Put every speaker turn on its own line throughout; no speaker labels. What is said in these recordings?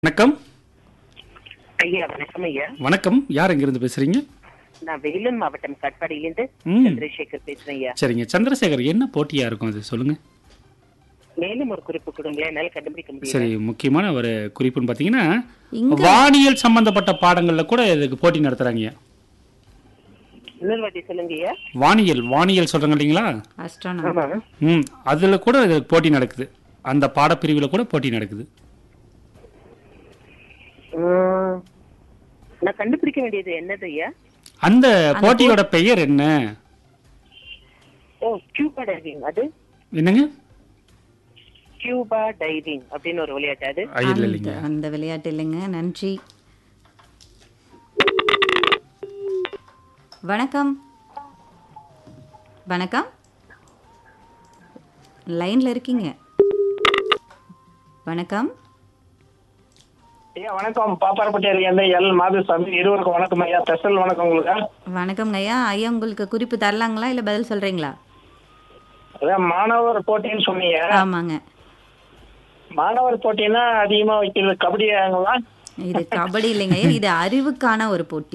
வணக்கம்
ஐயா வணக்கம் ஐயா
வணக்கம் யார் எங்கிருந்து பேசுறீங்க
நான் வேலூர் மாவட்டம் கட்பாடியிலிருந்து
ம்.
சந்திரசேகர் பேசுறேன் ஐயா
சரிங்க சந்திரசேகர் என்ன போட்டியா இருக்கும் அது சொல்லுங்க
மேலும் ஒரு குறிப்பு கொடுங்களேன் என்னால கண்டுபிடிக்க முடியும்
சரி முக்கியமான ஒரு குறிப்புன்னு பார்த்தீங்கன்னா
இங்க-
வானியல் சம்பந்தப்பட்ட பாடங்கள்ல கூட இதுக்கு போட்டி நடத்துறாங்க
இன்னொரு வாட்டி சொல்லுங்க ஐயா
வானியல் வானியல் சொல்றாங்க இல்லைங்களா
அஸ்ட்ரானமி
ஆமா
ம் அதுல கூட இதுக்கு போட்டி நடக்குது அந்த பாடப்பிரிவுல கூட போட்டி நடக்குது
உம், நான் கண்டுபிடிக்க வேண்டியது என்னது ஐயா
அந்த போட்டியோட பெயர் என்ன
ஓ கியூபா டைவிங் அது
என்னங்க
கியூபா டைவிங் அப்படின்னு ஒரு விளையாட்டு அது
ஐ, இல்ல
அந்த
இல்லைங்க
அந்த விளையாட்டு இல்லைங்க நன்றி வணக்கம் வணக்கம் லைன்ல இருக்கீங்க வணக்கம்
ஐயா வணக்கம் பாப்பாரப்பட்டியார் எந்த எல் மாதுசாமி இருவருக்கும் வணக்கம் ஐயா ஸ்பெஷல் வணக்கம் உங்களுக்கு
வணக்கம்ங்க ஐயா ஐயா உங்களுக்கு குறிப்பு தரலாங்களா இல்ல பதில் சொல்றீங்களா
அதான் மாணவர் போட்டின்னு சொன்னீங்க
ஆமாங்க
மாணவர் போட்டின்னா அதிகமா வைக்கிறது கபடியாங்களா
இது கபடி இல்லைங்க ஐயா இது அறிவுக்கான ஒரு போட்டி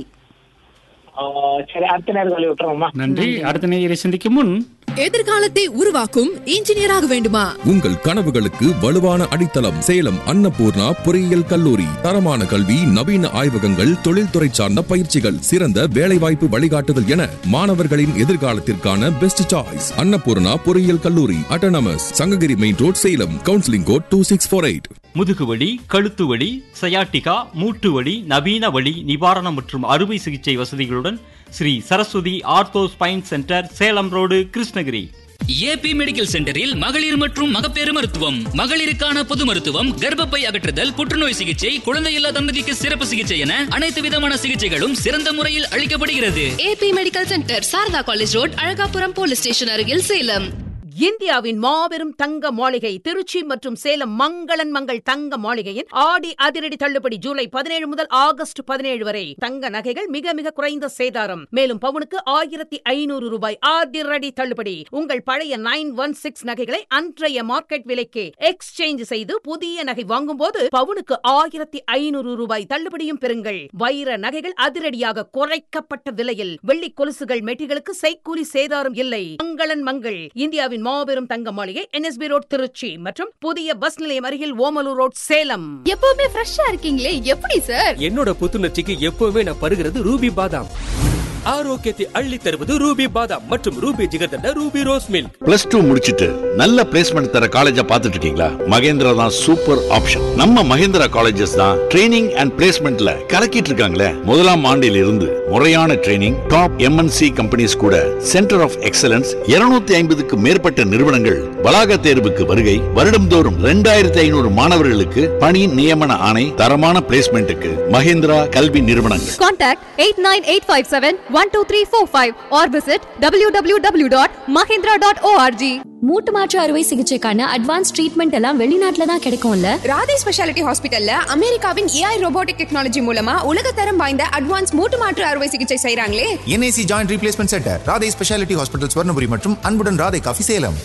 ஆ, சரி அடுத்த நேரம் சொல்லி விட்டுறோம்மா
நன்றி அடுத்த நேயரை சந்திக்கும் முன்
எதிர்காலத்தை உருவாக்கும் இன்ஜினியராக வேண்டுமா
உங்கள் கனவுகளுக்கு வலுவான அடித்தளம் சேலம் அன்னபூர்ணா பொறியியல் கல்லூரி தரமான கல்வி நவீன ஆய்வகங்கள் தொழில்துறை சார்ந்த பயிற்சிகள் சிறந்த வேலைவாய்ப்பு வழிகாட்டுதல் என மாணவர்களின் எதிர்காலத்திற்கான பெஸ்ட் சாய்ஸ் அன்னபூர்ணா பொறியியல் கல்லூரி autonomous Sankagiri main road Salem counselling code two six four eight
முதுகுவலி கழுத்து வலி சயாட்டிகா மூட்டு வலி நவீன வலி நிவாரணம் மற்றும் அறுவை சிகிச்சை வசதிகளுடன் Shri Saraswathi ortho spine centre Salem road Krishnagiri
AP medical சென்டரில் மகளிர் மற்றும் மகப்பேறு மருத்துவம் மகளிருக்கான பொது மருத்துவம் கர்ப்பப்பை அகற்றுதல் புற்றுநோய் சிகிச்சை குழந்தையில்லா தம்பதிக்கு சிறப்பு சிகிச்சை என அனைத்து விதமான சிகிச்சைகளும் சிறந்த முறையில் அளிக்கப்படுகிறது
AP medical centre Saradha college road Alagapuram police station அருகில் சேலம்
இந்தியாவின் மாபெரும் தங்க மாளிகை திருச்சி மற்றும் சேலம் மங்களன் மங்கள் தங்க மாளிகையின் ஆடி அதிரடி தள்ளுபடி ஜூலை பதினேழு முதல் ஆகஸ்ட் பதினேழு வரை தங்க நகைகள் மிக மிக குறைந்த சேதாரம் மேலும் பவுனுக்கு ஆயிரத்தி ஐநூறு ரூபாய் அதிரடி தள்ளுபடி உங்கள் பழைய நைன் ஒன் சிக்ஸ் நகைகளை அன்றைய மார்க்கெட் விலைக்கு எக்ஸ்சேஞ்ச் செய்து புதிய நகை வாங்கும்போது பவுனுக்கு ஆயிரத்தி ஐநூறு ரூபாய் தள்ளுபடியும் பெறுங்கள் வைர நகைகள் அதிரடியாக குறைக்கப்பட்ட விலையில் வெள்ளி கொலுசுகள் மெட்டிகளுக்கு செய்கூலி சேதாரம் இல்லை மங்களன் மங்கள் இந்தியாவின் மாபெரும் தங்க மாளிகை என்எஸ்பி ரோட் திருச்சி மற்றும் புதிய பஸ் நிலையம் அருகில் ஓமலூர் ரோட் சேலம்
எப்பவுமே ஃப்ரெஷ்ஷா இருக்கீங்களே எப்படி சார்
என்னோட புத்துணர்ச்சிக்கு எப்பவுமே நான் பருகிறது ரூபி பாதாம் ஆரோக்கியத்தை அள்ளி தருவது ரூபி பாதாம் மற்றும் Ruby jigarthanda Ruby rose milk
plus two முடிச்சிட்டு நல்ல பிளேஸ்மெண்ட் தர காலேஜா பார்த்துட்டு இருக்கீங்களா மகேந்திரா தான் சூப்பர் ஆப்ஷன் நம்ம மகேந்திரா காலேஜஸ் தான் ட்ரைனிங் அண்ட் பிளேஸ்மெண்ட்ல கலக்கிட்டு இருக்காங்களே முதலாம் ஆண்டில் இருந்து முறையான ட்ரைனிங் டாப் எம்என்சி கம்பெனிஸ் கூட சென்டர் ஆஃப் எக்ஸலன்ஸ் 250 ஐம்பதுக்கு மேற்பட்ட நிறுவனங்கள் வளாக தேர்வுக்கு வருகை வருடம்தோறும் ரெண்டாயிரத்தி ஐநூறு மாணவர்களுக்கு பணி நியமன ஆணை தரமான பிளேஸ்மெண்ட்டுக்கு மகேந்திரா கல்வி நிறுவனங்கள்
contact eight nine eight five seven one two three four five or visit W W W dot Mahendra dot O R G
மூட்டு மாற்று அறுவை சிகிச்சைக்கான அட்வான்ஸ் ட்ரீட்மெண்ட் எல்லாம் வெளிநாட்டுல தான் கிடைக்கும்ல
ராதே ஸ்பெஷாலிட்டி ஹாஸ்பிட்டல்ல அமெரிக்காவின் ஏஐ ரோபோட்டிக் டெக்னாலஜி மூலமா உலகத்தரம் வாய்ந்த அட்வான்ஸ் மூட்டு மாற்று அறுவை சிகிச்சை செய்றாங்களே
NIC joint replacement centre Radhai specialty hospital Swarnapuri மற்றும் அன்புடன் ராதை காஃபி சேலம்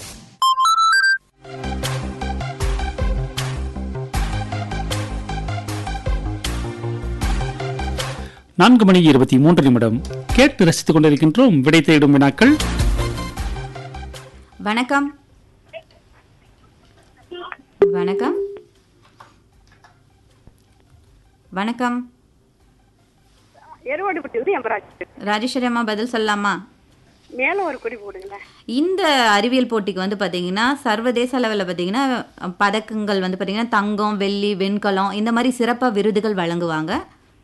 நான்கு மணி இருபத்தி மூன்று நிமிடம் கேட்டு ரசித்துக் கொண்டிருக்கின்றோம் விடை தேடும் வினாக்கள்
வணக்கம் வணக்கம் வணக்கம்
எருவாடுபட்டி எம்பராஜ்
ராஜேஸ்வரி அம்மா பதில் சொல்லலாமா
மேல ஒரு குறி போடுங்களேன்
இந்த அறிவியல் போட்டிக்கு வந்து பார்த்தீங்கன்னா சர்வதேச அளவில் பார்த்தீங்கன்னா பதக்கங்கள் வந்து பார்த்தீங்கன்னா தங்கம் வெள்ளி வெண்கலம் இந்த மாதிரி சிறப்பாக விருதுகள் வழங்குவாங்க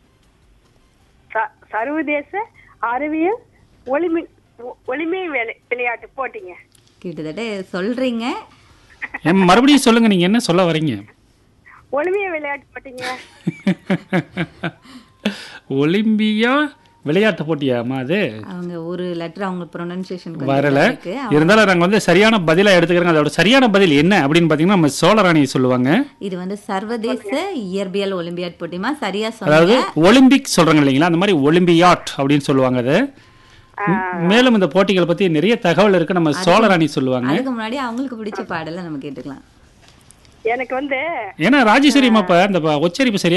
ச- சர்வதேச அறிவியல் ஒளிமி ஒ- ஒளிமை விளை- விளையாட்டு போட்டிங்க
கிட்டத்தட்ட சொல்றீங்க
எம், மறுபடியும் சொல்லுங்க நீங்க என்ன சொல்ல வரீங்க
ஒளிமைய விளையாட்டு போட்டிங்க
ஒலிம்பியா விளையாட்டு போட்டியாமா அது
அவங்க ஒரு லெட்டர் அவங்க ப்ரொனன்சியேஷன்
வரல இருந்தாலும் நாங்க வந்து சரியான பதிலா எடுத்துக்கிறோங்க அதோட சரியான பதில் என்ன அப்படின்னு பாத்தீங்கன்னா நம்ம சோழராணி சொல்லுவாங்க
இது வந்து சர்வதேச இயற்பியல் ஒலிம்பியாட் போட்டிமா சரியா
அதாவது
சொன்னீங்க
ஒலிம்பிக் சொல்றாங்க இல்லைங்களா அந்த மாதிரி ஒலிம்பியாட் அப்படின்னு சொல்லுவாங்க அது ம், மேலும் இந்த போட்டிகளை பத்தி நிறைய தகவல் இருக்கு நம்ம சோழராணி சொல்லுவாங்க
அதுக்கு முன்னாடி அவங்களுக்கு பிடிச்ச பாடலை நம்ம கேட்டுக்கலாம்
எனக்கு வந்து
ஏன்னா ராஜேஸ்வரி அம்மா இப்ப அந்த ப- உச்சரிப்பு சரியா